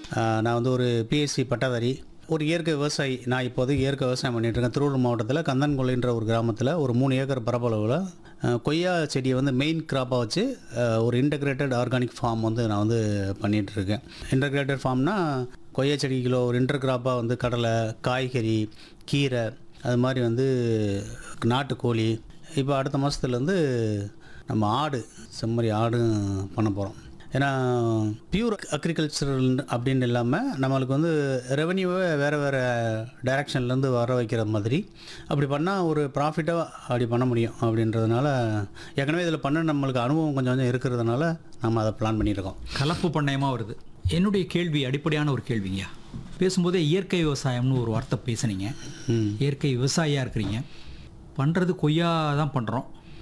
ஆஹ் நான் வந்து ஒரு பிஎஸ்சி பட்டதாரி ஒரு இயற்கை விவசாயி நான் இப்போது இயற்கை விவசாயம் பண்ணிட்டு இருக்கேன் திருவள்ளூர் மாவட்டத்தில் கந்தன்கொள்ளைன்ற ஒரு கிராமத்தில் ஒரு மூணு ஏக்கர் பரப்பளவில் ஆஹ் கொய்யா செடியை வந்து மெயின் கிராப்பாக வச்சு ஆஹ் ஒரு இன்டகிரேட்டட் ஆர்கானிக் ஃபார்ம் வந்து நான் வந்து பண்ணிட்டு இருக்கேன் இன்டகிரேட்டட் ஃபார்ம்னா கொய்யா செடி கிலோ ஒரு இன்டர் கிராப்பாக வந்து கடலை காய்கறி கீரை அது மாதிரி வந்து நாட்டுக்கோழி இப்போ அடுத்த மாதத்துலேருந்து நம்ம ஆடு செம்மறி ஆடும் பண்ண போகிறோம் ஏன்னா பியூர் அக்ரிகல்ச்சரல் அப்படின்னு இல்லாமல் நம்மளுக்கு வந்து ரெவன்யூவை வேறு வேறு டைரக்ஷன்லேருந்து வர வைக்கிற மாதிரி அப்படி பண்ணால் ஒரு ப்ராஃபிட்டாக அப்படி பண்ண முடியும் அப்படின்றதுனால ஏற்கனவே இதில் பண்ண நம்மளுக்கு அனுபவம் கொஞ்சம் கொஞ்சம் இருக்கிறதுனால நம்ம அதை பிளான் பண்ணியிருக்கோம் கலப்பு பண்ணையமாக வருது என்னுடைய கேள்வி அடிப்படையான ஒரு கேள்விங்கய்யா பேசும்போதே இயற்கை விவசாயம்னு ஒரு வார்த்தை பேசுனீங்க ம் இயற்கை விவசாயியாக இருக்கிறீங்க பண்ணுறது கொய்யா தான் பண்ணுறோம்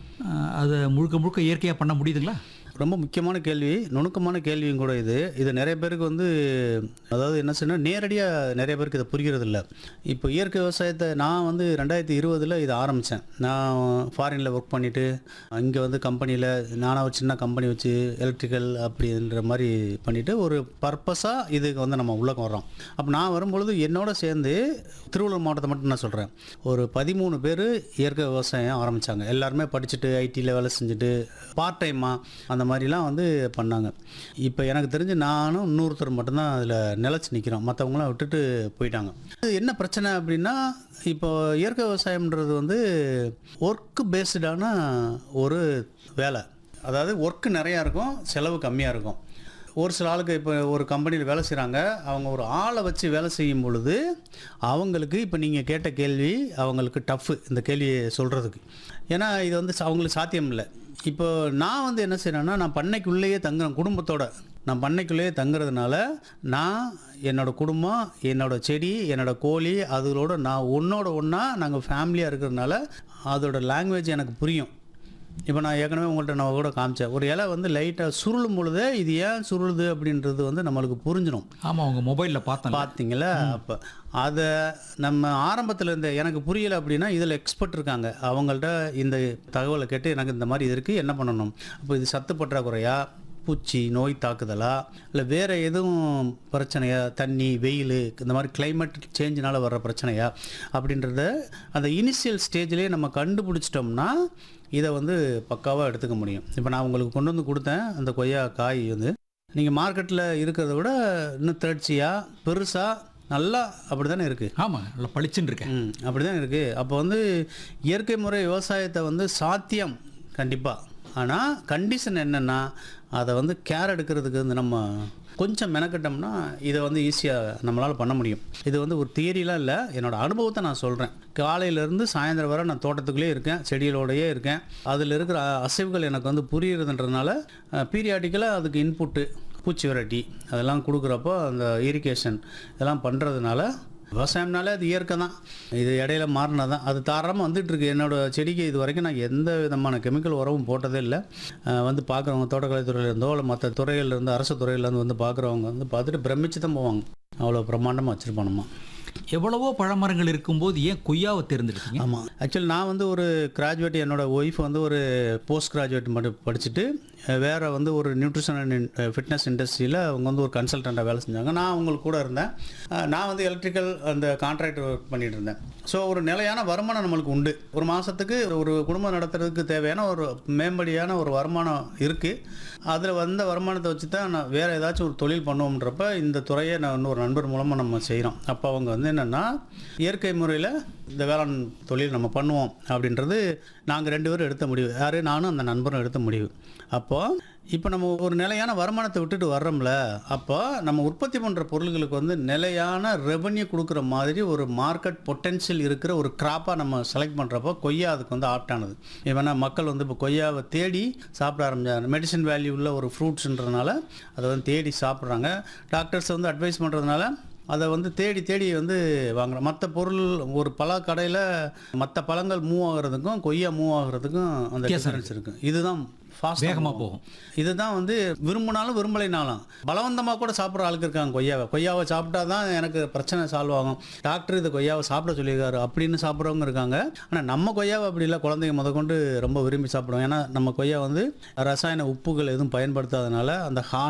அதை முழுக்க முழுக்க இயற்கையாக பண்ண முடியுதுங்களா ரொம்ப முக்கியமான கேள்வி நுணுக்கமான கேள்வியும் கூட இது இது நிறைய பேருக்கு வந்து அதாவது என்ன சொன்னால் நேரடியாக நிறைய பேருக்கு இதை புரிகிறது இல்லை இப்போ இயற்கை விவசாயத்தை நான் வந்து ரெண்டாயிரத்தி இருபதில் இதை ஆரம்பித்தேன் நான் ஃபாரினில் ஒர்க் பண்ணிவிட்டு இங்கே வந்து கம்பெனியில் நானாக ஒரு சின்ன கம்பெனி வச்சு எலக்ட்ரிக்கல் அப்படின்ற மாதிரி பண்ணிவிட்டு ஒரு பர்பஸாக இதுக்கு வந்து நம்ம உள்ளே வர்றோம் அப்போ நான் வரும்பொழுது என்னோட சேர்ந்து திருவள்ளூர் மாவட்டத்தை மட்டும் நான் சொல்கிறேன் ஒரு பதிமூணு பேர் இயற்கை விவசாயம் ஆரம்பித்தாங்க எல்லாருமே படிச்சுட்டு ஐடியில் வேலை செஞ்சுட்டு பார்ட் டைமாக அந்த மாதிரிலாம் வந்து பண்ணாங்க இப்போ எனக்கு தெரிஞ்சு நானும் இன்னொருத்தர் மட்டும்தான் அதில் நிலச்சி நிற்கிறோம் மற்றவங்களாம் விட்டுட்டு போயிட்டாங்க இது என்ன பிரச்சனை அப்படின்னா இப்போ இயற்கை விவசாயம்ன்றது வந்து ஒர்க்கு பேஸ்டான ஒரு வேலை அதாவது ஒர்க்கு நிறையா இருக்கும் செலவு கம்மியாக இருக்கும் ஒரு சில ஆளுக்கு இப்போ ஒரு கம்பெனியில் வேலை செய்கிறாங்க அவங்க ஒரு ஆளை வச்சு வேலை செய்யும் பொழுது அவங்களுக்கு இப்போ நீங்கள் கேட்ட கேள்வி அவங்களுக்கு டஃப்பு இந்த கேள்வியை சொல்கிறதுக்கு ஏன்னா இது வந்து ச- அவங்களுக்கு சாத்தியம் இல்லை இப்போ நான் வந்து என்ன செய்கிறேன்னா நான் பண்ணைக்குள்ளேயே தங்குறேன் குடும்பத்தோட நான் பண்ணைக்குள்ளேயே தங்குறதுனால நான் என்னோட குடும்பம் என்னோட செடி என்னோட கோழி அதுகளோட நான் ஒன்றோட ஒன்றா நாங்கள் ஃபேமிலியாக இருக்கிறதுனால அதோட லாங்குவேஜ் எனக்கு புரியும் இப்போ நான் ஏற்கனவே உங்கள்கிட்ட நான் கூட காமிச்சேன் ஒரு இலை வந்து லைட்டாக சுருளும் பொழுதே இது ஏன் சுருளுது அப்படின்றது வந்து நம்மளுக்கு புரிஞ்சிடும் ஆமாம் உங்கள் மொபைலில் பார்த்தேன் பார்த்தீங்களா அப்போ அதை நம்ம ஆரம்பத்தில் இருந்த எனக்கு புரியலை அப்படின்னா இதில் எக்ஸ்பர்ட் இருக்காங்க அவங்கள்ட்ட இந்த தகவலை கேட்டு எனக்கு இந்த மாதிரி இது இருக்குது என்ன பண்ணணும் அப்போ இது சத்து பற்றாக்குறையா பூச்சி நோய் தாக்குதலா இல்லை வேறு எதுவும் பிரச்சனையா தண்ணி வெயில் இந்த மாதிரி climate சேஞ்சினால் வர்ற பிரச்சனையா அப்படின்றத அந்த இனிஷியல் ஸ்டேஜ்லேயே நம்ம கண்டுபிடிச்சிட்டோம்னா இதை வந்து பக்காவாக எடுத்துக்க முடியும் இப்போ நான் உங்களுக்கு கொண்டு வந்து கொடுத்தேன் அந்த கொய்யா காய் வந்து நீங்கள் மார்க்கெட்டில் இருக்கிறத விட இன்னும் திரட்சியாக பெருசாக நல்லா அப்படி தானே இருக்குது ஆமாம் நல்லா பளிச்சுன்னு இருக்கேன் ம் அப்படி தான் இருக்குது அப்போ வந்து இயற்கை முறை விவசாயத்தை வந்து சாத்தியம் கண்டிப்பாக ஆனால் கண்டிஷன் என்னென்னா அதை வந்து கேர் எடுக்கிறதுக்கு வந்து நம்ம கொஞ்சம் மெனக்கிட்டோம்னா இதை வந்து ஈஸியாக நம்மளால் பண்ண முடியும் இது வந்து ஒரு தியரிலாம் இல்லை என்னோட அனுபவத்தை நான் சொல்கிறேன் காலையிலேருந்து சாயந்தரம் வரை நான் தோட்டத்துக்குள்ளே இருக்கேன் செடிகளோடையே இருக்கேன் அதில் இருக்கிற அ- அசைவுகள் எனக்கு வந்து புரியுறதுன்றதுனால பீரியாடிக்கலாக அதுக்கு இன்புட்டு பூச்சி விரட்டி அதெல்லாம் கொடுக்குறப்போ அந்த இரிகேஷன் இதெல்லாம் பண்ணுறதுனால விவசாயம்னாலே அது இயற்கை தான் இது இடையில மாறினது தான் அது தாராளமாக வந்துட்டு இருக்கு என்னோட செடிக்கு இது வரைக்கும் நான் எந்த விதமான கெமிக்கல் உரமும் போட்டதே இல்லை அஹ் வந்து பார்க்குறவங்க தோட்டக்கலைத்துறையில இருந்தோ இல்லை மற்ற துறையிலேருந்து அரசு துறையிலேருந்து வந்து பார்க்குறவங்க வந்து பார்த்துட்டு பிரமிச்சு தான் போவாங்க அவ்வளோ பிரம்மாண்டமாக வச்சுருப்பானம்மா எவ்வளவோ பழமரங்கள் இருக்கும்போது ஏன் கொய்யாவை தேர்ந்தெடுத்தீங்க ஆமாம் ஆக்சுவலி நான் வந்து ஒரு கிராஜுவேட் என்னோட ஒய்ஃப் வந்து ஒரு போஸ்ட் கிராஜுவேட் மட்டும் படிச்சுட்டு அஹ், வேற வந்து ஒரு நியூட்ரிஷன் அண்ட் ஃபிட்னஸ் இண்டஸ்ட்ரியில் அவங்க வந்து ஒரு கன்சல்டண்ட்டாக வேலை செஞ்சாங்க நான் அவங்களுக்கு கூட இருந்தேன் அஹ், நான் வந்து எலக்ட்ரிக்கல் அந்த கான்ட்ராக்ட் ஒர்க் பண்ணிட்டு இருந்தேன் ஸோ ஒரு நிலையான வருமானம் நம்மளுக்கு உண்டு ஒரு மாதத்துக்கு ஒரு குடும்பம் நடத்துறதுக்கு தேவையான ஒரு மேம்படியான ஒரு வருமானம் இருக்குது அதில் வந்த வருமானத்தை வச்சு தான் நான் வேறு ஏதாச்சும் ஒரு தொழில் பண்ணுவோம்ன்றப்ப இந்த துறையை நான் இன்னொரு நண்பர் மூலமாக நம்ம செய்கிறோம் அப்போ அவங்க வந்து என்னென்னா இயற்கை முறையில் இந்த வேளாண் தொழில் நம்ம பண்ணுவோம் அப்படின்றது நாங்கள் ரெண்டு பேரும் எடுத்த முடிவு யார் நானும் அந்த நண்பரும் எடுத்த முடிவு அப்போது இப்போ நம்ம ஒரு நிலையான வருமானத்தை விட்டுட்டு வர்றோம்ல அப்போ நம்ம உற்பத்தி பண்ணுற பொருள்களுக்கு வந்து நிலையான ரெவன்யூ கொடுக்குற மாதிரி ஒரு மார்க்கெட் பொட்டென்ஷியல் இருக்கிற ஒரு கிராப்பாக நம்ம செலக்ட் பண்ணுறப்போ கொய்யா அதுக்கு வந்து ஆப்டானது ஏன்னா மக்கள் வந்து இப்போ கொய்யாவை தேடி சாப்பிட ஆரம்பிச்சாங்க மெடிசன் வேல்யூ உள்ள ஒரு ஃப்ரூட்ஸ்ன்றதுனால அதை வந்து தேடி சாப்பிட்றாங்க டாக்டர்ஸ் வந்து அட்வைஸ் பண்ணுறதுனால அதை வந்து தேடி தேடி வந்து வாங்குறோம் மற்ற பொருள் ஒரு பல கடையில் மற்ற பழங்கள் மூவ் ஆகுறதுக்கும் கொய்யா மூவ் ஆகுறதுக்கும் அந்த டிஃபரன்ஸ் இருக்குது இதுதான் ஃபாஸ்ட் வேகமா போகும். இதுதான் வந்து விரும்பினாலும் விரும்பலைனாலும் பலவந்தமாக கூட சாப்பிட்ற ஆளுக்கு இருக்காங்க கொய்யாவை கொய்யாவை சாப்பிட்டா தான் எனக்கு பிரச்சனை சால்வ் ஆகும் டாக்டர் இது கொய்யாவை சாப்பிட சொல்லியிருக்காரு அப்படின்னு சாப்பிட்றவங்க இருக்காங்க ஆனால் நம்ம கொய்யாவை அப்படி இல்லை குழந்தைங்க முதற்கொண்டு ரொம்ப விரும்பி சாப்பிடுவோம் ஏன்னா நம்ம கொய்யா வந்து ரசாயன உப்புகள் எதுவும் பயன்படுத்தாதனால அந்த ஹா